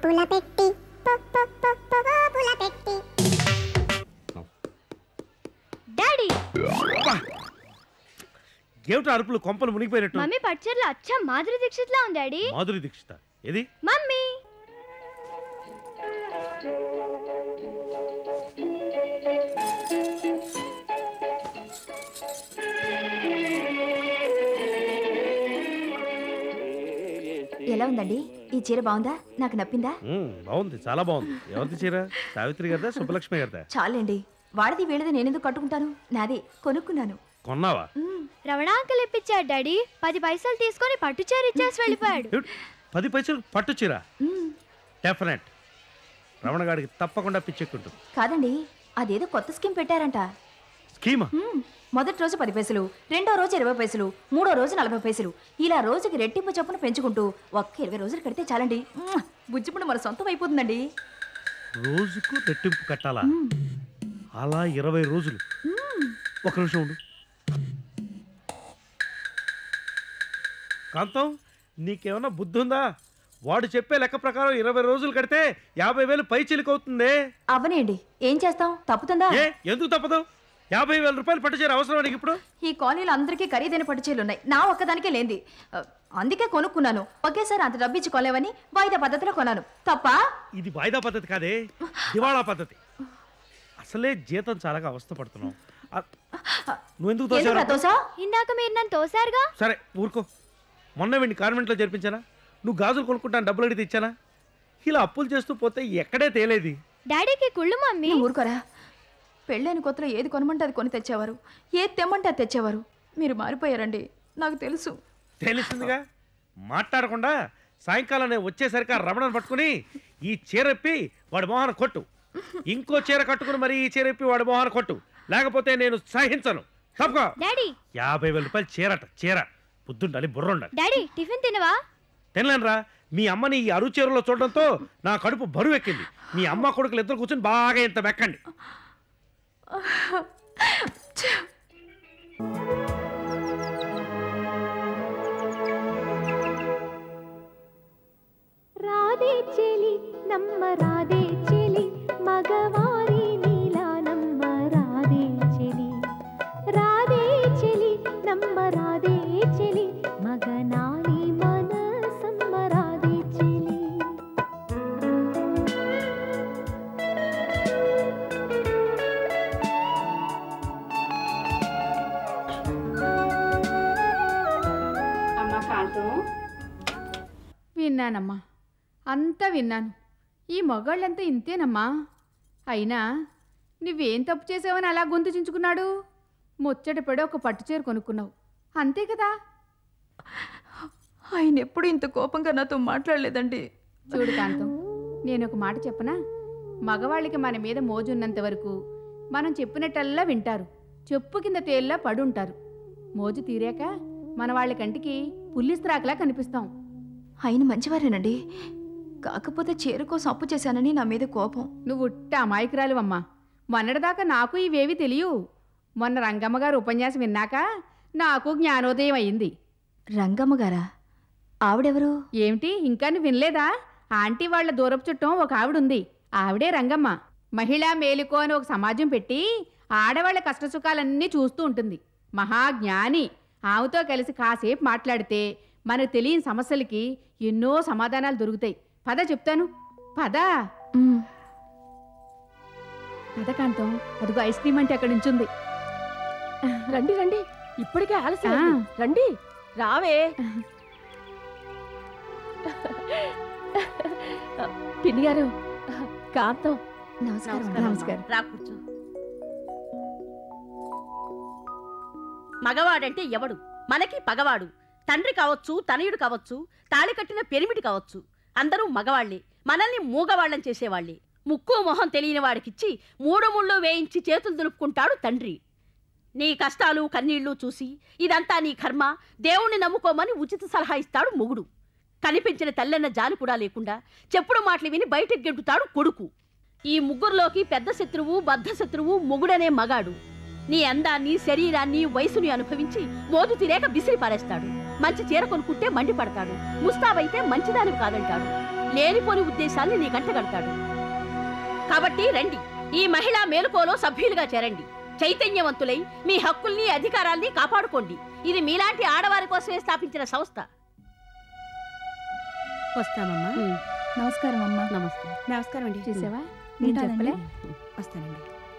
పోపుల పెట్టి ప- ప- ప- ప- పోపుల పెట్టి డాడీ ఏమిటో అరుపులు కొంపలు మునిగిపోయినట్టు మమ్మీ పచ్చర్లో అచ్చం మాధురి దీక్షిత్ లా ఉంది డాడీ మాధురి దీక్షిత ఏది మమ్మీ ఎలా ఉందండి ఈ చీర బాగుందా నాకు నప్పిందా ఉమ్, బాగుంది చాలా బాగుంది ఎవరిది చీర సావిత్రి గారిదా సుబ్బలక్ష్మి గారిదా చాలండి వాడిది వీళ్ళది నేనెందుకు కట్టుకుంటాను నాది కొనుక్కున్నాను కొన్నావా రమణ అంకుల్ ఇప్పించాడు డాడీ పది పైసలు తీసుకొని పట్టు చీర ఇచ్చేసి వెళ్ళిపోయాడు ఏమిటి? పది పైసలు పట్టు చీర మ్మ్. డెఫినెట్ రమణ గారికి తప్పకుండా పిచ్చెక్కుంటుంది కాదండి అదేదో కొత్త స్కీమ్ పెట్టారంట స్కీమా మ్మ్. మొదటి రోజు పది పైసలు రెండో రోజు ఇరవై పైసలు మూడో రోజు నలభై పైసలు ఇలా రోజుకి రెట్టింపు చొప్పున పెంచుకుంటూ ఒక్క ఇరవై రోజులు కడితే చాలండి మ్మ్. బుజ్జిపుండు మన సొంతం అయిపోతుందండి రోజుకు రెట్టింపు కట్టాలా అలా ఇరవై రోజులు ఒక నిమిషం ఉండు కాంతం నీకేమన్నా బుద్ధి ఉందా వాడు చెప్పే లెక్క ప్రకారం ఇరవై రోజులు కడితే యాభై వేలు పై చిలుకవుతుంది అవనేయండి ఏం చేస్తాం తప్పుతుందా ఏ ఎందుకు తప్పదు యాభై వేల రూపాయలు పట్టుచేరు అవసరం నీకు ఇప్పుడు ఈ కాలనీలో అందరికీ ఖరీదైన పట్టుచీరలు ఉన్నాయి నా ఒక్కదానికే లేంది ఆ, అందుకే కొనుక్కున్నాను ఒకేసారి అంత డబ్బు ఇచ్చి కొనలేవని వాయిదా పద్ధతిలో కొన్నాను తప్ప ఇది వాయిదా పద్ధతి కాదే దివాళా పద్ధతి అసలే జీతం చాలా అవస్థ పడుతున్నావు ఆ, నువ్వెందుకు ఎందుకురా తోసావు దోశ ఇందాక మీరు నన్ను తోసారుగా సరే ఊరుకో మొన్న వీడిని కాన్వెంట్లో చేర్పించానా నువ్వు గాజులు కొనుక్కుంటాను డబ్బులు అడిగితే ఇచ్చానా ఇలా అప్పులు చేస్తూ పోతే ఎక్కడే తేలేది డాడీకి కుళ్ళు మమ్మీ నువ్వు ఊరుకోరా పెళ్ళైన కొత్తలో ఏది కొనమంటే అది కొని తెచ్చేవారు ఏది తెమ్మంటే అది తెచ్చేవారు మీరు మారిపోయారండి నాకు తెలుసు తెలిసిందిగా మాట్లాడకుండా సాయంకాలం నేను వచ్చేసరికి ఆ రమణను పట్టుకుని ఈ చీరెప్పి వాడి మొహాన కొట్టు ఇంకో చీర కట్టుకుని మరి ఈ చీరెప్పి వాడి మొహాన కొట్టు లేకపోతే నేను సహించను తప్పుకో డాడీ యాభై వేల రూపాయలు చీరట చీర బుద్ధుండాలి బుర్ర ఉండాలి డాడీ టిఫిన్ తినవా తినలేనురా మీ అమ్మని ఈ అరు చీరలో చూడడంతో నా కడుపు బరువు ఎక్కింది మీ అమ్మ కొడుకులు ఇద్దరు కూర్చొని బాగా ఇంత మెక్కండి రాధే చెలి నమ్మ రాధే చెలి మగవారి నీలా నమ్మ రాధే చెలి రాధే చెలి నమ్మ రాధే చెలి మగనాని మనసమ్మ రాధే చెలి అమ్మ కాంతం విన్నానమ్మా అంతా విన్నాను ఈ మగాళ్ళంతా ఇంతేనమ్మా అయినా నువ్వేం తప్పు చేసావని అలా గొంతు చించుకున్నాడు ముచ్చట పడి ఒక పట్టు చీర కొనుక్కున్నావు అంతే కదా ఆయన ఎప్పుడు ఇంత కోపంగా నాతో మాట్లాడలేదండి చూడు కాంతం నేను ఒక మాట చెప్పనా మగవాళ్ళకి మన మీద మోజున్నంత వరకు మనం చెప్పినట్టల్లా వింటారు చెప్పు కింద తేల్లా పడుంటారు మోజు తీరాక మన వాళ్ళ కంటికి పుల్లిస్త్రాకులా కనిపిస్తాం ఆయన మంచివారేనండి కాకపోతే చీర కోసం అప్పు చేశానని నా మీద కోపం నువ్వు ఉట్ట అమాయకురాలివమ్మా మొన్నటిదాకా నాకు ఇవేవి తెలియవు మొన్న రంగమ్మ గారు ఉపన్యాసం విన్నాక నాకు జ్ఞానోదయం అయింది రంగమ్మ గారా ఆవిడెవరు ఏమిటి ఇంకా నువ్వు వినలేదా ఆంటీ వాళ్ళ దూరపు చుట్టం ఒక ఆవిడుంది ఆవిడే రంగమ్మ మహిళా మేలుకో అని ఒక సమాజం పెట్టి ఆడవాళ్ళ కష్టసుఖాలన్నీ చూస్తూ ఉంటుంది మహాజ్ఞాని ఆమెతో కలిసి కాసేపు మాట్లాడితే మనకు తెలియని సమస్యలకి ఎన్నో సమాధానాలు దొరుకుతాయి పద చెప్తాను పద మ్, పద కాంతం అదిగో ఐస్ క్రీమ్ అంటే అక్కడ ఉంచుంది రండి రండి ఇప్పటికే ఆలస్యం ఆ. అయింది. రండి రావే పిన్ని గారు కాంతం నమస్కారం అండి. నమస్కారం. రా కూర్చో మగవాడంటే ఎవడు మనకి పగవాడు తండ్రి కావచ్చు తనయుడు కావచ్చు తాళి కట్టిన పెరిమిటి కావచ్చు అందరూ మగవాళ్లే మనల్ని మూగవాళ్ళని చేసేవాళ్లే ముక్కు మొహం తెలియని వాడికిచ్చి మూడు ముళ్ళు వేయించి చేతులు దులుపుకుంటాడు తండ్రి నీ కష్టాలు కన్నీళ్లు చూసి ఇదంతా నీ కర్మ దేవుణ్ణి నమ్ముకోమని ఉచిత సలహా ఇస్తాడు మొగుడు కనిపించిన తల్లెన్న జాలి కూడా లేకుండా చెప్పుడు మాటలు విని బయటకు గెంటుతాడు కొడుకు ఈ ముగ్గురులోకి పెద్ద శత్రువు బద్ధ శత్రువు మొగుడనే మగాడు నీ అందాన్ని శరీరాన్ని వయసుని అనుభవించి మోజు తీరేక విసిరి పారేస్తాడు మంచి చీర కొనుక్కుంటే మండిపడతాడు ముస్తాబైతే మంచిదానివి కాదంటాడు లేనిపోని ఉద్దేశాల్ని నీ గంట కడతాడు కాబట్టి రండి ఈ మహిళా మేలుకోలో సభ్యులుగా చేరండి చైతన్యవంతులై మీ హక్కుల్ని అధికారాల్ని కాపాడుకోండి ఇది మీలాంటి ఆడవారి కోసమే స్థాపించిన సంస్థ వస్తామమ్మా నమస్కారం అమ్మా నమస్తే నమస్కారం అండి చూసావా నేను చెప్పలే వస్తానండి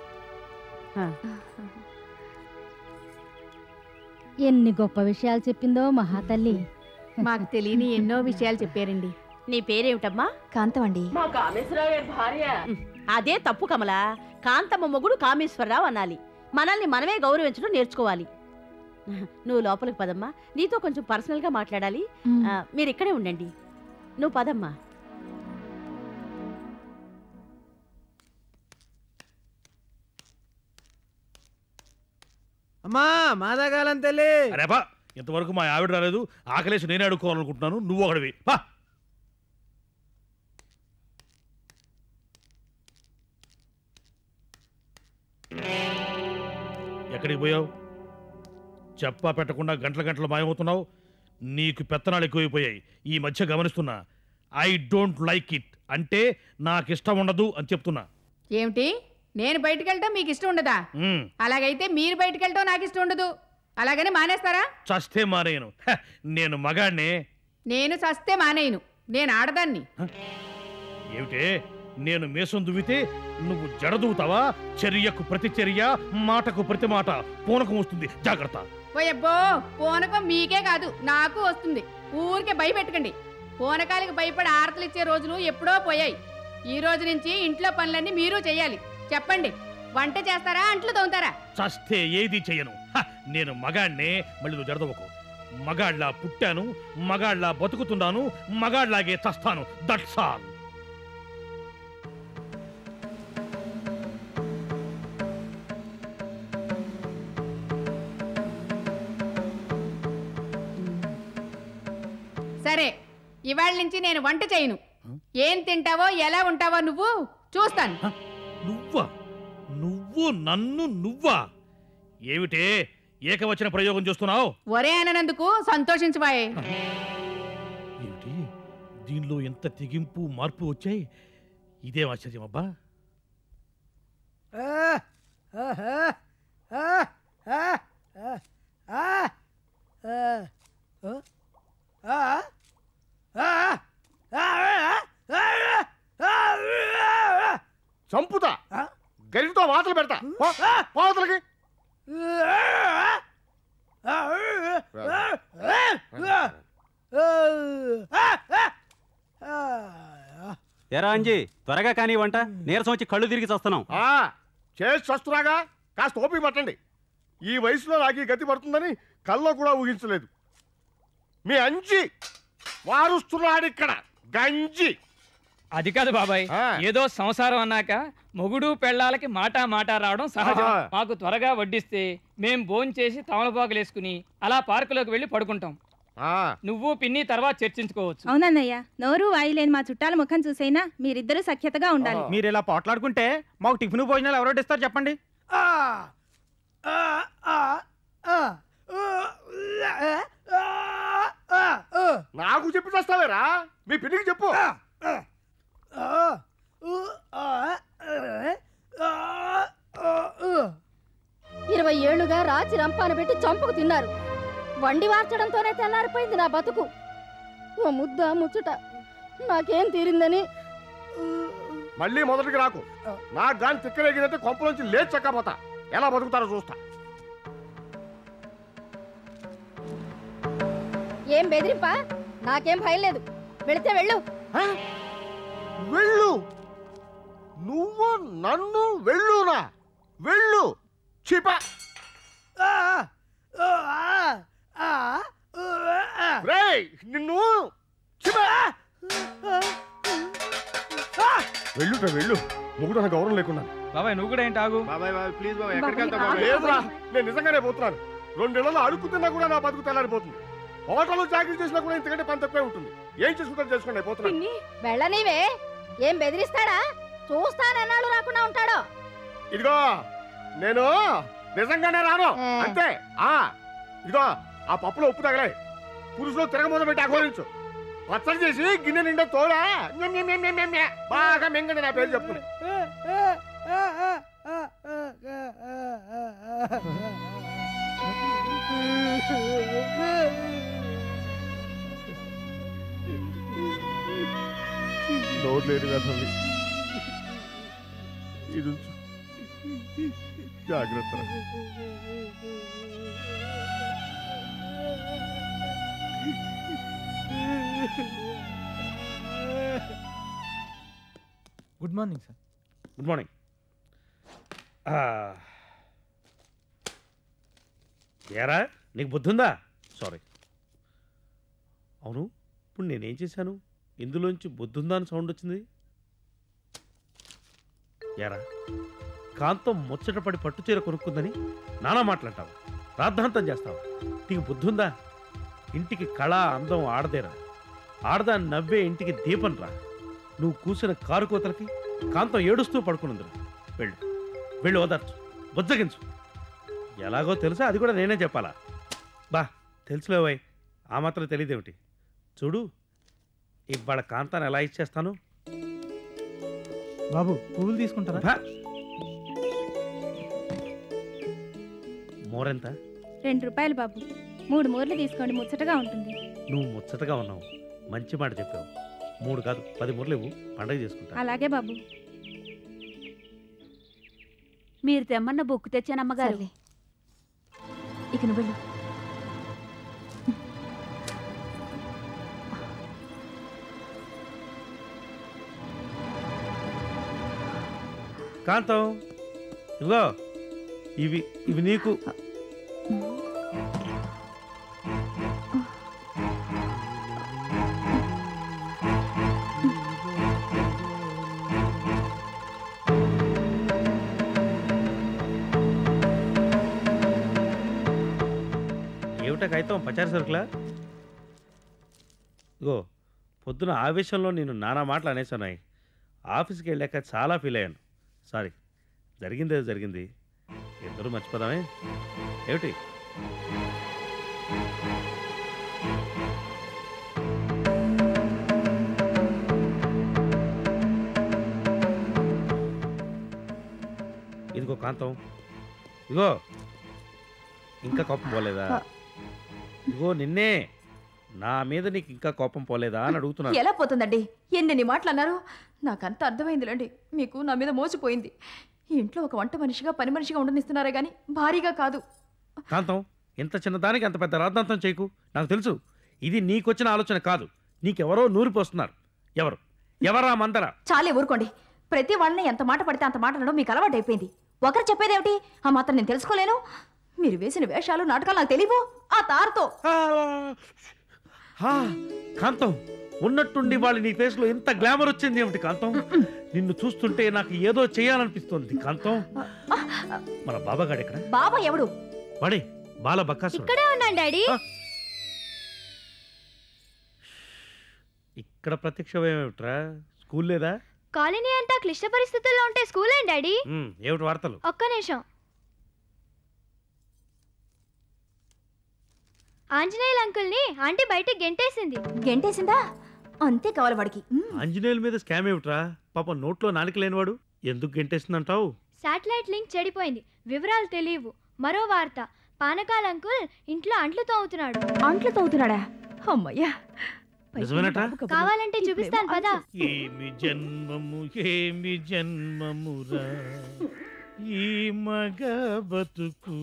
ఎన్ని గొప్ప విషయాలు చెప్పిందో మహాతల్లి మాకు తెలియని ఎన్నో విషయాలు చెప్పారండి నీ పేరేమిటమ్మా కాంతం అండి మా కామేశ్వరరావు గారి భార్య అదే తప్పు కమలా కాంతమ్మ మొగుడు కామేశ్వరరావు అనాలి మనల్ని మనమే గౌరవించడం నేర్చుకోవాలి నువ్వు లోపలికి పదమ్మా నీతో కొంచెం పర్సనల్గా మాట్లాడాలి ఆ, మీరు ఇక్కడే ఉండండి నువ్వు పదమ్మా అమ్మా మాదాగాలం తల్లి అరే బా ఇంతవరకు మా ఆవిడ రాలేదు ఆకలేసి నేనే అడుక్కోవాలనుకుంటున్నాను నువ్వు ఒకడివి బా ఎక్కడికి పోయావు చెప్పా పెట్టకుండా గంటల గంటలు మాయమవుతున్నావు నీకు పెత్తనాలు ఎక్కువైపోయాయి ఈ మధ్య గమనిస్తున్నా ఐ డోంట్ లైక్ ఇట్ అంటే నాకు ఇష్టం ఉండదు అని చెప్తున్నా ఏమిటి నేను బయటికి వెళ్ళటం మీకు ఇష్టం ఉండదా ఉమ్, అలాగైతే మీరు బయటికి వెళ్ళటం నాకు ఇష్టం ఉండదు అలాగని మానేస్తారా చస్తే మానేయను హ, నేను మగాడినే నేను చస్తే మానేయను నేను ఆడదాన్ని ఏమిటే నేను మీసం దువ్వితే నువ్వు జడదూతావా చర్యకు ప్రతి చర్య మాటకు ప్రతి మాట పూనకం వస్తుంది జాగ్రత్త పోయబ్బో పూనకం మీకే కాదు నాకు వస్తుంది ఊరికే భయపెట్టకండి పూనకాలకి భయపడి ఆరతలు ఇచ్చే రోజులు ఎప్పుడో పోయాయి ఈ రోజు నుంచి ఇంట్లో పనులన్నీ మీరు చెయ్యాలి చెప్పండి వంట చేస్తారా అంట్లు తోముతారా చస్తే ఏది చెయ్యను హ, నేను మగాడినే మళ్ళీ నువ్వు జడదవకు మగాళ్ళ పుట్టాను మగాళ్ళ బతుకుతున్నాను మగాళ్ళలాగే చస్తాను దట్స్ ఆల్ సరే ఇవాళ నుంచి నేను వంట చేయను ఏం తింటావో ఎలా ఉంటావో నువ్వు చూస్తాను నువ్వా నువ్వు నన్ను నువ్వా ఏమిటే ఏకవచన ప్రయోగం చేస్తున్నావు ఒరే అనందుకు సంతోషించబాయే ఏమిటి దీనిలో ఎంత తెగింపు మార్పు వచ్చాయి ఇదేం ఆశ్చర్యం అబ్బా ఆ, ఆహా, ఆ, ఆ, ఆ, ఆ, ఆ, ఆ, ఆ, ఆ, ఆ, ఆ, చంపుతా ఆ? గరిటితో వాతలు పెడతా పో, పోతలకి ఎరా అంజీ త్వరగా కానీ వంట నీరసం వచ్చి కళ్ళు తిరిగి చస్తున్నాం ఆ, చేసి చస్తున్నాగా కాస్త ఓపిక పట్టండి ఈ వయసులో నాకు ఈ గతి పడుతుందని కల్లో కూడా ఊహించలేదు మీ అంజి వారుస్తున్నాడు ఇక్కడ గంజి అది కాదు బాబాయ్ ఆ. ఏదో సంసారం అన్నాక మొగుడు పెళ్ళాలకి మాట మాట రావడం సహజం ఆహా. మాకు త్వరగా వడ్డిస్తే మేం భోంచేసి తమలపాకులు వేసుకుని అలా పార్కులోకి వెళ్ళి పడుకుంటాం ఆ, నువ్వు పిన్ని తర్వాత చర్చించుకోవచ్చు అవునన్నయ్య నోరు వాయి లేని మా చుట్టాల ముఖం చూసైనా మీరిద్దరూ సఖ్యతగా ఉండాలి ఆ. మీరు ఇలా పోట్లాడుకుంటే మాకు టిఫిన్ భోజనాలు ఎవరో ఇస్తారు చెప్పండి నాకు చెప్పి చేస్తావేరా మీ పిన్నికి చెప్పు ఇరవై ఏళ్లుగా రాచి రంపాన పెట్టి చంపుకు తిన్నారు వండి వార్చడంతోనే తెల్లారిపోయింది నా బతుకు ఓ ముద్ద ముచ్చుట నాకేం తీరిందని మళ్ళీ మొదటికి రాకు నాకు గాని తిక్కరేగిందంటే కొంపలోంచి లేచి చక్కపోతా ఎలా బతుకుతారో చూస్తా ఏం బెదిరింపా నాకేం భయం లేదు వెళితే వెళ్ళు ఆ? వెళ్ళు నువ్వు నన్ను వెళ్ళునా వెళ్ళు చిప రేయ్ నిన్ను చిప వెళ్ళుట వెళ్ళు ముగ్గురు నా గౌరవం లేకున్నాను బాబాయ్ నువ్వు కూడా ఏంటి ఆగు బాబాయ్ బాబాయ్ ప్లీజ్ బాబాయ్ ఎక్కడికి వెళ్తావు బాబాయ్? లేదురా నేను నిజంగానే పోతున్నాను రెండేళ్లలో అడుగు తిన్నా కూడా నా బతుకు తెల్లారిపోతుంది హోటల్లో చాకరీ చేసినా కూడా ఇంతకంటే పని తక్కువే ఉంటుంది ఏం చేసుకుంటారు చేసుకోండి అయిపోతున్నాను పిన్ని వెళ్ళనీవే ఏం బెదిరిస్తాడా చూస్తానన్నాడు రాకుండా ఉంటాడో ఇదిగో నేను నిజంగానే రాను ఏ. అంతే ఆ ఇదిగో ఆ పప్పులో ఉప్పు తగలే పురుషులు తిరగమోద పెట్టి అఘోరించు పచ్చడి చేసి గిన్నె నిండా తోడా న్యం, న్యం, న్యం, న్యం, న్యం, న్యం. బాగా మింగండి నా పేరు చెప్తున్నా నోరు లేని వెధవి. ఇది ఉంచు. జాగ్రత్త good morning sir good morning ఆ. ఏరా నీకు బుద్ధి ఉందా సారీ అవును ఇప్పుడు నేనేం చేశాను ఇందులోంచి బుద్ధి ఉందా అని సౌండ్ వచ్చింది ఏరా కాంతం ముచ్చటపడి పట్టు చీర కొనుక్కుందని నానా మాట్లాడతావు రాద్ధాంతం చేస్తావు నీకు బుద్ధి ఉందా ఇంటికి కళ అందం ఆడదేరా ఆడదా నవ్వే ఇంటికి దీపం రా నువ్వు కూసిన కారు కోతలకి కాంతం ఏడుస్తూ పడుకునుందిరా వెళ్ళు వెళ్ళు ఓదార్చు బుజ్జగించు ఎలాగో తెలుసా అది కూడా నేనే చెప్పాలా బా తెలుసులేవయ్ ఆ మాత్రం తెలియదేమిటి చూడు ఇవాళ కాంతాన్ని ఎలా ఇచ్చేస్తాను బాబు పువ్వులు తీసుకుంటారా బా. మోరెంత రెండు రూపాయలు బాబు మూడు మూరలు తీసుకోండి ముచ్చటగా ఉంటుంది నువ్వు ముచ్చటగా ఉన్నావు మంచి మాట చెప్పావు మూడు కాదు పది మూరలు ఇవ్వు పండగ చేసుకుంటా అలాగే బాబు మీరు తెమ్మన్న బొక్కు తెచ్చానమ్మగారు సర్లే. ఇక నువ్వు వెళ్ళు కాంతం ఇదిగో ఇవి ఇవి నీకు ఏమిటా కాగితం పచారి సరుకులా ఇగో పొద్దున ఆవేశంలో నేను నానా మాటలు అనేసానాయి ఆఫీస్కి వెళ్ళాక చాలా ఫీల్ అయ్యాను సారీ జరిగింది ఏదో జరిగింది ఇద్దరు మర్చిపోదామే ఏమిటి ఇదిగో కాంతం ఇదిగో ఇంకా కోపం పోలేదా ఇదిగో నిన్నే నా మీద నీకు ఇంకా కోపం పోలేదా అని అడుగుతున్నాను ఎలా పోతుందండి ఎన్నెన్ని మాటలు అన్నారు నాకంతా అర్థమైందిలేండి మీకు నా మీద మోసిపోయింది ఈ ఇంట్లో ఒక వంట మనిషిగా పని మనిషిగా ఉండనిస్తున్నారే కానీ భారీగా కాదు కాంతం ఇంత చిన్నదానికి అంత పెద్ద రాద్ధాంతం చేయకు నాకు తెలుసు ఇది నీకొచ్చిన ఆలోచన కాదు నీకెవరో నూరిపోస్తున్నారు ఎవరు ఎవరా మందర చాలే ఊరుకోండి ప్రతి వాళ్ళని ఎంత మాట పడితే అంత మాట అనడం మీకు అలవాటు అయిపోయింది ఒకరు చెప్పేదేమిటి ఆ మాత్రం నేను తెలుసుకోలేను మీరు వేసిన వేషాలు నాటకాలు నాకు తెలియవు ఆ తారతో హా, కాంతం ఉన్నట్టుండి వాళ్ళు నీ ఫేస్ లో ఇంత గ్లామర్ వచ్చింది ఏమిటి కాంతం నిన్ను చూస్తుంటే నాకు ఏదో చేయాలనిపిస్తుంది కాంతం మన బాబాగాడు ఇక్కడ బాబా ఎవడు వాడే బాల బక్కాసుడు ఇక్కడే ఉన్నాను డాడీ ఇక్కడ ప్రత్యక్షమేమిట్రా స్కూల్ లేదా కాలనీ అంతా క్లిష్ట పరిస్థితుల్లో ఉంటే స్కూల్ ఏంటి డాడీ ఉమ్, ఏమిటి వార్తలు ఒక్క నిమిషం ఆంజనేయుల అంకుల్ని ఆంటీ బయటికి గెంటేసింది గెంటేసిందా అంతే కావాలి వాడికి మ్, ఆంజనేయుల మీద స్కామ్ ఏమిట్రా పాప నోట్లో నాలుక లేనివాడు ఎందుకు గెంటేస్తుందంటావు శాటిలైట్ లింక్ చెడిపోయింది వివరాలు తెలియవు మరో వార్త పానకాల అంకుల్ ఇంట్లో అంట్లు తోముతున్నాడు అంట్లు తవ్వుతున్నాడా అమ్మయ్యా నిజమేనట కావాలంటే చూపిస్తాను పదా ఏమి జన్మము ఏమి జన్మమురా ఈ మగ బతుకు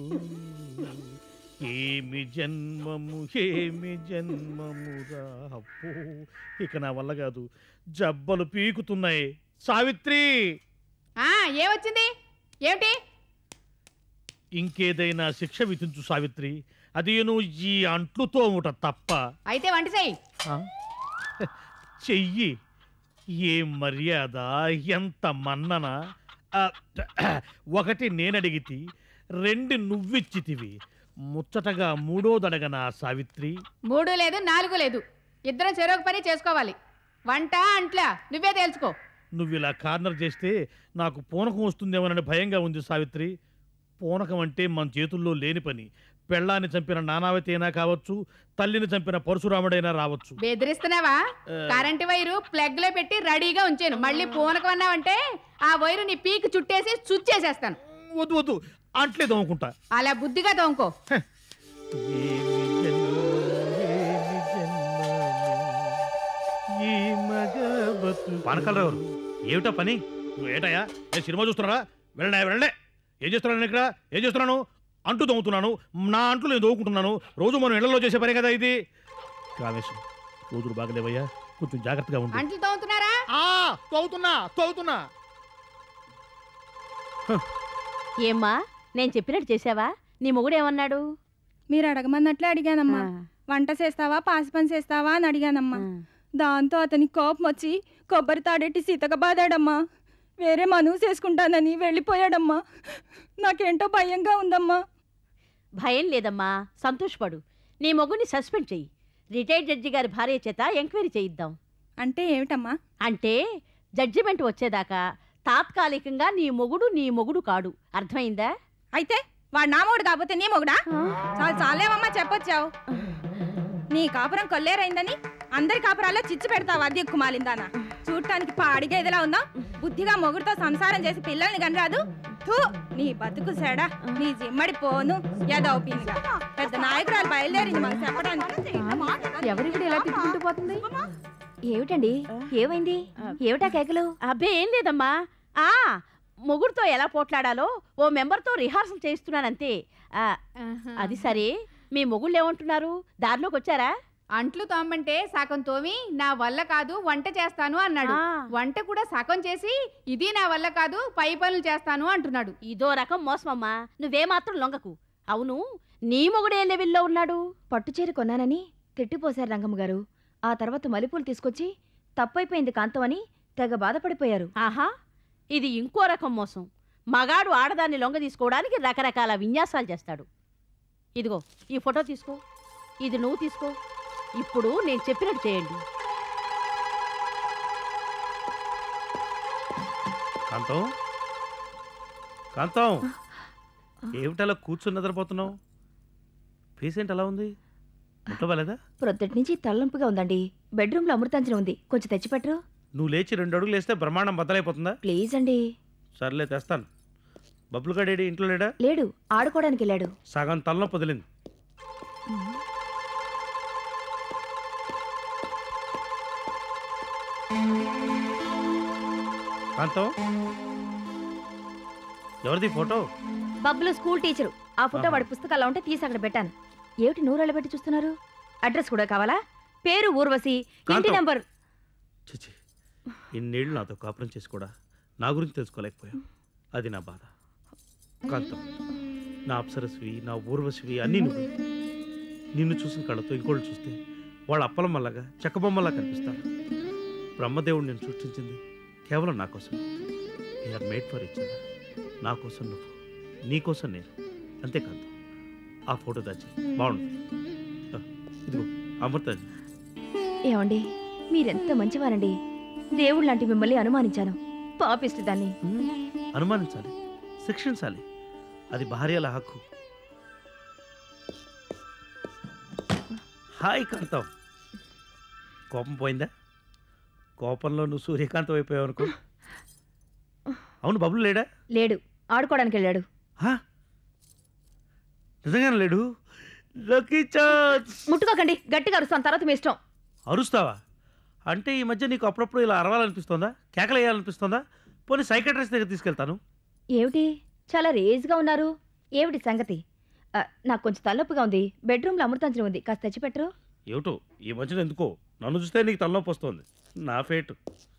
ఏమి జన్మము ఏమి జన్మమురా అప్పో ఇక నా వల్ల కాదు జబ్బలు పీకుతున్నాయి సావిత్రి ఆ ఏమొచ్చింది ఏమిటి ఇంకేదైనా శిక్ష విధించు సావిత్రి అది నువ్వు ఈ అంట్లుతో ముట తప్ప అయితే వంట చెయ్యి ఆ? చెయ్యి ఏ మర్యాద ఎంత మన్నన ఆ, ఒకటి నేనడిగితి రెండు నువ్విచ్చితివి ముచ్చటగా మూడోదడగనా సావిత్రి మూడు లేదు నాలుగు లేదు ఇద్దరం చెరొక పని చేసుకోవాలి వంట అంట్లా నువ్వే తేల్చుకో నువ్వు ఇలా కార్నర్ చేస్తే నాకు పూనకం వస్తుందేమోనని భయంగా ఉంది సావిత్రి పూనకం అంటే మన చేతుల్లో లేని పని పెళ్ళాన్ని చంపిన నానావతి అయినా కావచ్చు తల్లిని చంపిన పరశురాముడైనా రావచ్చు బెదిరిస్తున్నావా ఆ. కరెంటు వైరు ప్లగ్ లో పెట్టి రెడీగా ఉంచాను మళ్ళీ పూనకం అన్నావంటే ఆ వైరు నీ పీకి చుట్టేసి స్విచ్ చేసేస్తాను వద్దు వద్దు అంట్లే దోముకుంటా అలా బుద్ధిగా తోముకో ఈ మగ బతుకు- పానకాలరావు ఏమిటా పని నువ్వు ఏటయ్యా నేను సినిమా చూస్తున్నారా వెళ్ళండి వెళ్ళండి ఏం చేస్తున్నాను నేను ఇక్కడ ఏం చేస్తున్నాను అంటు తోముతున్నాను నా అంట్లు నేను తోముకుంటున్నాను రోజు మనం ఇళ్లలో చేసే పని కదా ఇది కామేశం రోజులు బాగలేవయ్యా కొంచెం జాగ్రత్తగా ఉండు అంట్లు తోముతున్నారా తోగుతున్నా తోగుతున్నా ఏమ్మా నేను చెప్పినట్టు చేసావా నీ మొగుడు ఏమన్నాడు మీరు అడగమన్నట్లే అడిగానమ్మా వంట చేస్తావా పాసి పని చేస్తావా అని అడిగానమ్మా దాంతో అతనికి కోపం వచ్చి కొబ్బరి తాడెట్టి సీతక బాదాడమ్మా వేరే మనువు చేసుకుంటానని వెళ్ళిపోయాడమ్మా నాకేంటో భయంగా ఉందమ్మా భయం లేదమ్మా సంతోషపడు నీ మొగుడిని సస్పెండ్ చెయ్యి రిటైర్డ్ జడ్జి గారి భార్య చేత ఎంక్వైరీ చేయిద్దాం అంటే ఏమిటమ్మా అంటే జడ్జిమెంట్ వచ్చేదాకా తాత్కాలికంగా నీ మొగుడు నీ మొగుడు కాడు అర్థమైందా అయితే వాడు నా మొగుడు కాకపోతే నీ మొగుడా చాలు చాలేమమ్మా చెప్పొచ్చావు నీ కాపురం కొల్లేరైందని అందరి కాపురాల్లో చిచ్చు పెడతావు అది ఎక్కువ మాలిందానా చూడటానికి పాడిగా ఇదిలా ఉందా బుద్ధిగా మొగుడుతో సంసారం చేసి పిల్లల్ని కనరాదు థూ నీ బతుకు సెడా నీ జిమ్మడి పోను యదవుపిందిగా పెద్ద నాయకురాలు బయలుదేరింది మాకు చెప్పడానికి ఎవరిక్కడ ఇలా తిట్టుకుంటూ పోతుంది ఏమిటండి ఏమైంది ఏమిటా కేకలు అబ్బే ఏం లేదమ్మా ఆ మొగుడుతో ఎలా పోట్లాడాలో ఓ మెంబర్తో రిహార్సల్ చేయిస్తున్నానంతే ఆ, అది సరే మీ మొగుళ్ళు ఏమంటున్నారు దారిలోకి వచ్చారా అంట్లు తోమంటే సగం తోమి నా వల్ల కాదు వంట చేస్తాను అన్నాడు వంట కూడా సగం చేసి ఇది నా వల్ల కాదు పై పనులు చేస్తాను అంటున్నాడు ఇదో రకం మోసమమ్మా నువ్వేమాత్రం లొంగకు అవును నీ మొగుడు ఏ లెవెల్లో ఉన్నాడు పట్టుచీర కొన్నానని తిట్టిపోశారు రంగమ్మ గారు ఆ తర్వాత మల్లెపూలు తీసుకొచ్చి తప్పైపోయింది కాంతం అని తెగ బాధపడిపోయారు ఆహా ఇది ఇంకో రకం మోసం మగాడు ఆడదాన్ని లొంగ తీసుకోవడానికి రకరకాల విన్యాసాలు చేస్తాడు ఇదిగో ఈ ఫోటో తీసుకో ఇది నువ్వు తీసుకో ఇప్పుడు నేను చెప్పినట్టు చేయండి కాంతం కాంతం ఏమిటలా కూర్చుని నిద్రపోతున్నావు పేషెంట్ ఎలా ఉంది ముట్టవలేదా ప్రొద్దుటి నుంచి తలనొప్పిగా ఉందండి బెడ్రూమ్లో అమృతాంజనం ఉంది కొంచెం తెచ్చిపెట్టరు నువ్వు లేచి రెండు అడుగులు వేస్తే బ్రహ్మాండం బద్దలైపోతుందా ప్లీజ్ అండి సర్లే తెస్తాను బబ్బులు గడేడి ఇంట్లో లేడా లేడు ఆడుకోవడానికి వెళ్ళాడు సగం తలనొప్పి వదిలింది కాంతం ఎవరిది ఫోటో బబ్బులు స్కూల్ టీచరు ఆ ఫోటో ఆహా. వాడి పుస్తకాల్లో ఉంటే తీసి అక్కడ పెట్టాను ఏమిటి నూరెళ్ళ పెట్టి చూస్తున్నారు అడ్రస్ కూడా కావాలా పేరు ఊర్వశి ఇంటి కాంతం. నెంబర్ చిచి ఇన్నేళ్ళు నాతో కాపురం చేసి కూడా నా గురించి తెలుసుకోలేకపోయావు అది నా బాధ కాంతం నా అప్సరస్వి నా ఊర్వశివి అన్నీ నువ్వు నిన్ను చూసిన కళ్ళతో ఇంకోళ్ళు చూస్తే వాళ్ళ అప్పలమ్మలాగా చెక్కబొమ్మలా కనిపిస్తారు బ్రహ్మదేవుడు నేను సృష్టించింది కేవలం నా కోసం ఆర్ మేడ్ ఫర్ ఇచ్ నా కోసం నువ్వు నీ కోసం నేను అంతేకాదు ఆ ఫోటో దాచి బాగుంది ఆ, ఇదిగో అమృతాంజలి ఏమండి మీరెంత మంచివారండి దేవుడు లాంటి మిమ్మల్ని అనుమానించాను పాపిష్టి దాన్ని అనుమానించాలి శిక్షించాలి అది భార్యల హక్కు హాయ్ కాంతం కోపం పోయిందా కోపంలో నువ్వు సూర్యకాంతం అయిపోయావు అనుకో అవును బబులు లేడా లేడు ఆడుకోవడానికి వెళ్ళాడు నిజంగానే లేడు లక్కీ ఛాన్స్ ముట్టుకోకండి గట్టిగా అరుస్తాను తర్వాత మీ ఇష్టం అరుస్తావా అంటే ఈ మధ్య నీకు అప్పుడప్పుడు ఇలా అరవాలనిపిస్తోందా కేకలు వేయాలనిపిస్తోందా పోనీ సైకాట్రిస్ట్ దగ్గర తీసుకెళ్తాను ఏమిటి చాలా రేజ్గా ఉన్నారు ఏమిటి సంగతి ఆ, నాకు కొంచెం తలనొప్పిగా ఉంది బెడ్రూమ్లో అమృతాంజనం ఉంది కాస్త తెచ్చిపెట్టరు ఏమిటో ఈ మధ్యన ఎందుకో నన్ను చూస్తే నీకు తలనొప్పి వస్తుంది నా ఫేట్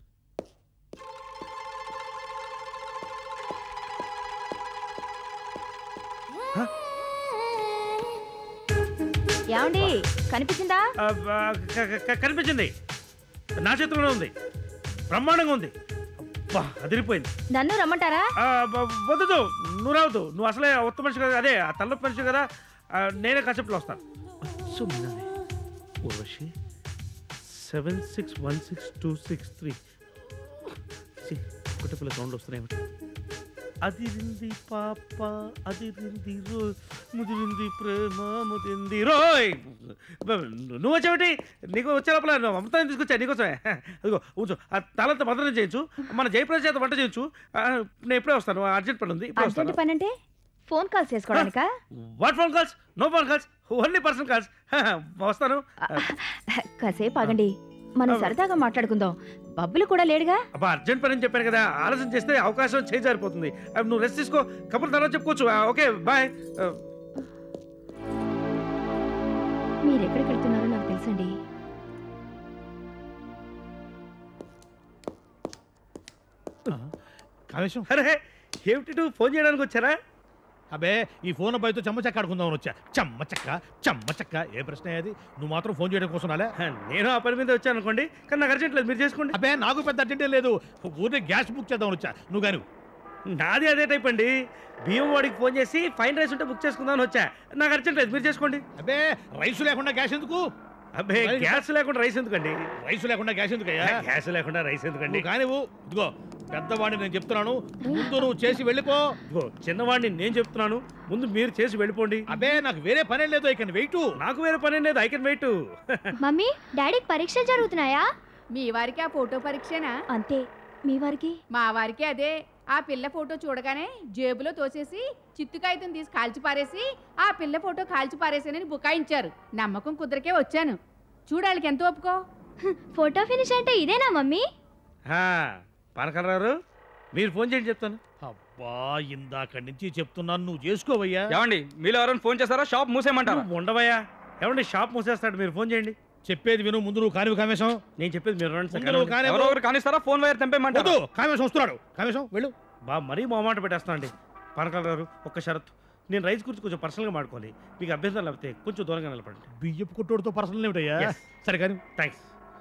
ఏమండి కనిపించిందా ఆ, ఆ, క- క- క- కనిపించింది నా చేతిలోనే ఉంది బ్రహ్మాండంగా ఉంది అబ్బా అదిరిపోయింది నన్ను రమ్మంటారా ఆ, బ- వద్దు నువ్వు రావద్దు నువ్వు అసలే ఉత్త మనిషి కదా అదే ఆ తలనొప్పి మనిషి కదా ఆ, నేనే కాసేపులో వస్తాను అచ్చు మీనాది. Urvashi seven six one six two six three ఒకటి పిల్ల సౌండ్ వస్తున్నాయి ఏమిటి? అదిరింది పాప అదిరింది రో ముదిరింది ప్రేమ ముదిరింది రోయ్ నువ్వు వచ్చావేంటి నీకు వచ్చే లోపల నువ్వు అమృతాన్ని తీసుకొచ్చా నీకోసమే అదిగో ఉంచు ఆ తలంత భద్రం చేయించు మన జయప్రద చేత వంట చేయించు ఆ, నేను ఇప్పుడే వస్తాను అర్జెంట్ పని ఉంది ఇప్పుడే అర్జెంట్ వస్తాను పని అంటే ఫోన్ కాల్స్ చేసుకోవడానికా what phone calls no phone calls only personal calls వస్తాను కాసేపు ఆగండి మనం సరదాగా మాట్లాడుకుందాం బబ్బులు కూడా లేడుగా అబ్బా అర్జెంట్ పని అని చెప్పాను కదా ఆలస్యం చేస్తే అవకాశం చేంజ్ అయిపోతుంది అవి నువ్వు రెస్ట్ తీసుకో కబుర్లు తర్వాత చెప్పుకోవచ్చు ఆ, ఓకే బాయ్ ఆ, మీరు ఎక్కడికి వెళ్తున్నారో నాకు తెలుసండి కావేశం అరే ఏమిటి నువ్వు ఫోన్ చేయడానికి వచ్చారా అబే ఈ ఫోన్ అబ్బాయితో చెమ్మ చెక్క ఆడుకుందామని వచ్చా చెమ్మ చెక్క చెమ్మ చెక్క ఏ ప్రశ్న అది నువ్వు మాత్రం ఫోన్ చేయడం కోసం రాలే నేను ఆ పని మీద వచ్చాను అనుకోండి కానీ నాకు అర్జెంట్ లేదు మీరు చేసుకోండి అబ్బే నాకు పెద్ద అర్జెంటే లేదు ఊరికే గ్యాస్ బుక్ చేద్దామని వచ్చా నువ్వు కానీ నాది అదే టైప్ అండి బియ్యం వాడికి ఫోన్ చేసి ఫైన్ రైస్ ఉంటే బుక్ చేసుకుందామని వచ్చా నాకు అర్జెంట్ లేదు మీరు చేసుకోండి అబ్బే రైస్ లేకుండా గ్యాస్ ఎందుకు అబ్బే గ్యాస్ లేకుండా రైస్ ఎందుకండి రైస్ లేకుండా గ్యాస్ ఎందుకయ్యా గ్యాస్ లేకుండా రైస్ ఎందుకండి నువ్వు కానివ్వు ఇదిగో పెద్దవాడిని నేను చెప్తున్నాను ముందు నువ్వు చేసి వెళ్ళిపో ఇదిగో, చిన్నవాడిని నేను చెప్తున్నాను ముందు మీరు చేసి వెళ్ళిపోండి అబ్బే నాకు వేరే పనే లేదు ఇక వెయిట్ నాకు వేరే పని లేదు ఐ కెన్ వెయిట్ మమ్మీ డాడీకి పరీక్షలు జరుగుతున్నాయా మీ వారికి ఆ ఫోటో పరీక్షనా అంతే మీ వారికి మా వారికి అదే ఆ పిల్ల ఫోటో చూడగానే జేబులో తోసేసి చిత్తు కాగితం తీసి కాల్చి పారేసి ఆ పిల్ల ఫోటో కాల్చి పారేసానని బుకాయించారు నమ్మకం కుదరకే వచ్చాను చూడాలికి ఎంత ఒప్పుకో ఫోటో ఫినిష్ అంటే ఇదేనా మమ్మీ పనకలరారు మీరు ఫోన్ చేయండి చెప్తాను అబ్బా ఇందాక నుంచి చెప్తున్నాను నువ్వు చేసుకోవయ్యా ఏమండి మీలో ఎవరైనా ఫోన్ చేస్తారా షాప్ మూసేయమంటారా నువ్వు ఉండవయ్యా ఏమండి షాప్ మూసేస్తాడు మీరు ఫోన్ చేయండి చెప్పేది విను ముందు నువ్వు కానివి కామేశం నేను చెప్పేది మీరు రండి సార్ ముందు నువ్వు కానివ్వు. ఎవరో ఒకరు కానిస్తారా ఫోన్ వైర్ తెంపేయమంటారా వద్దు కామేశం వస్తున్నాడు కామేశం వెళ్ళు బా మరీ మొహమాట పెట్టేస్తా అండి పనకలరారు ఒక్క షరత్ నేను రైస్ గురించి కొంచెం పర్సనల్గా మాడుకోవాలి మీకు అభ్యంతరం లేకపోతే కొంచెం దూరంగా నిలబడండి బియ్యపు కొట్టోడితో పర్సనల్ ఏమిటయ్యా Yes. సరే కానీ thanks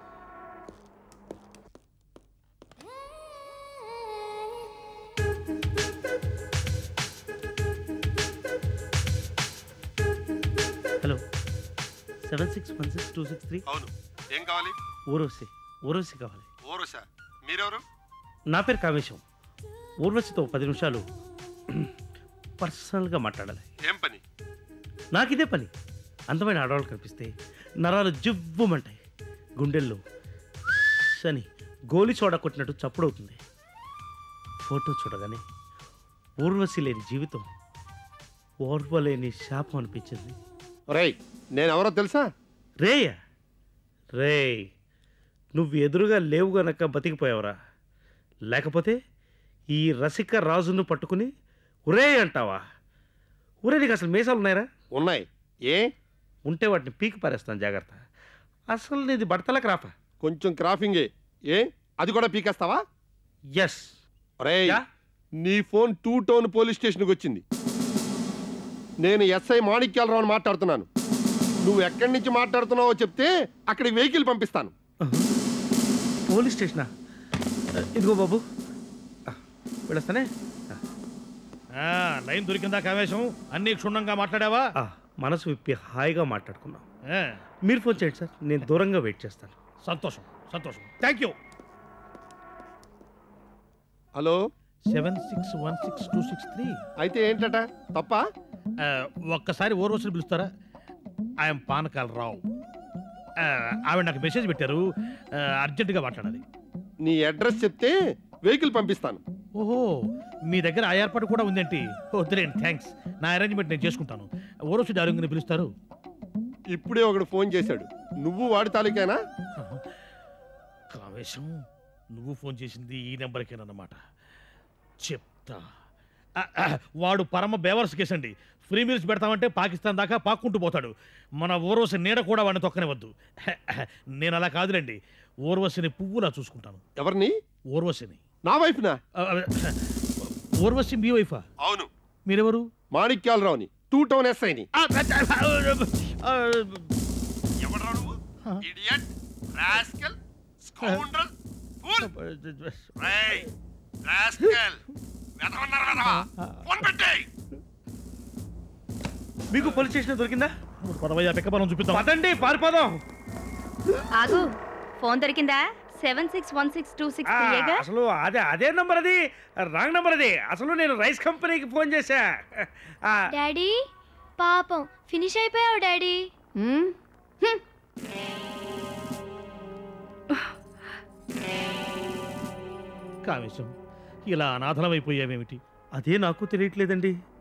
hello seven six one six two six three అవును ఏం కావాలి ఊర్వశి ఊర్వశి కావాలి ఓరుసా మీరెవరు నా పేరు కామేశం ఊర్వశితో పది నిమిషాలు పర్సనల్గా మాట్లాడాలి ఏం పని నాకు ఇదే పని అందమైన ఆడవాళ్ళు కనిపిస్తే నరాలు జివ్వమంటాయి గుండెల్లో అని గోలి చోడ కొట్టినట్టు చప్పుడవుతుంది ఫోటో చూడగానే ఊర్వశి లేని జీవితం ఓర్వలేని శాపం అనిపించింది రేయ్ నేనెవరో తెలుసా రేయ రే నువ్వు ఎదురుగా లేవు గనక బతికిపోయావురా లేకపోతే ఈ రసిక రాజును పట్టుకుని ఉరే అంటావా ఉరే నీకు అసలు మీసాలు ఉన్నాయరా ఉన్నాయి ఏ ఉంటే వాటిని పీకి పారేస్తాను జాగ్రత్త అసలు నీది బడతలకు రాపా కొంచెం క్రాఫింగే ఏ అది కూడా పీకేస్తావా ఎస్ రేయ్ నీ ఫోన్ టూ టౌన్ పోలీస్ స్టేషన్కి వచ్చింది నేను ఎస్ఐ మాణిక్యాలరావుని మాట్లాడుతున్నాను నువ్వు ఎక్కడి నుంచి మాట్లాడుతున్నావో చెప్తే అక్కడికి వెహికల్ పంపిస్తాను పోలీస్ స్టేషనా ఇదిగో బాబు వెళ్ళొస్తానే ఆ, లైన్ దొరికిందా కామేశం అన్ని క్షుణ్ణంగా మాట్లాడావా ఆ, మనసు విప్పి హాయిగా మాట్లాడుకున్నాం ఆ, మీరు ఫోన్ చేయండి సార్ నేను దూరంగా వెయిట్ చేస్తాను సంతోషం సంతోషం thank you hello seven six one six two six three అయితే ఏంటట తప్ప ఒక్కసారి ఓ రోజులు పిలుస్తారా ఐఎమ్ పానకాల రావు ఆ, ఆవిడ నాకు మెసేజ్ పెట్టారు ఆ, అర్జెంటుగా మాట్లాడాలి నీ అడ్రస్ చెప్తే వెహికల్ పంపిస్తాను ఓహో మీ దగ్గర ఆ ఏర్పాటు కూడా ఉందేంటి వద్దులేండి థ్యాంక్స్ నా అరేంజ్మెంట్ నేను చేసుకుంటాను ఓ రోజు డారింగ్ని పిలుస్తారు ఇప్పుడే ఒకడు ఫోన్ చేశాడు నువ్వు వాడి తాలూకేనా కావేశం నువ్వు ఫోన్ చేసింది ఈ నెంబర్కేనన్నమాట చెప్తా ఆ, ఆ, వాడు పరమ బేవర్స్ కేసు అండి ఫ్రీ మీల్స్ పెడతామంటే పాకిస్తాన్ దాకా పాక్కుంటూ పోతాడు మన ఓర్వశి నీడ కూడా వాడిని తొక్కనివద్దు నేను అలా కాదులేండి ఓర్వశిని పువ్వులా చూసుకుంటాను ఎవరిని ఓర్వశిని నా వైఫ్నా ఆ, ఆ, ఓర్వశి మీ వైఫా అవును మీరెవరు మాణిక్యాలరావుని టూ టౌన్ ఎస్ఐని ఆ, ఆ, ఆ, ఎవడ్రా నువ్వు ఇడియట్ రాస్కల్ స్కౌండ్రల్ ఫూల్ రేయ్ రాస్కల్ వెతవన్నారు వెతవా ఫోన్ పెట్టేయ్ మీకు పోలీస్ స్టేషన్ దొరికిందా పదవయ్యా పిక్క బలం చూపిద్దాం పదండి పారిపోదాం ఆగు ఫోన్ దొరికిందా seven six one six two six ఆ, త్రీగా అసలు అదే అదే నంబర్ అది రాంగ్ నంబర్ అది అసలు నేను రైస్ కంపెనీకి ఫోన్ చేశా ఆ, డాడీ పాపం ఫినిష్ అయిపోయావు డాడీ కామేశం ఇలా అనాథలం అయిపోయావేమిటి అదే నాకు తెలియట్లేదండి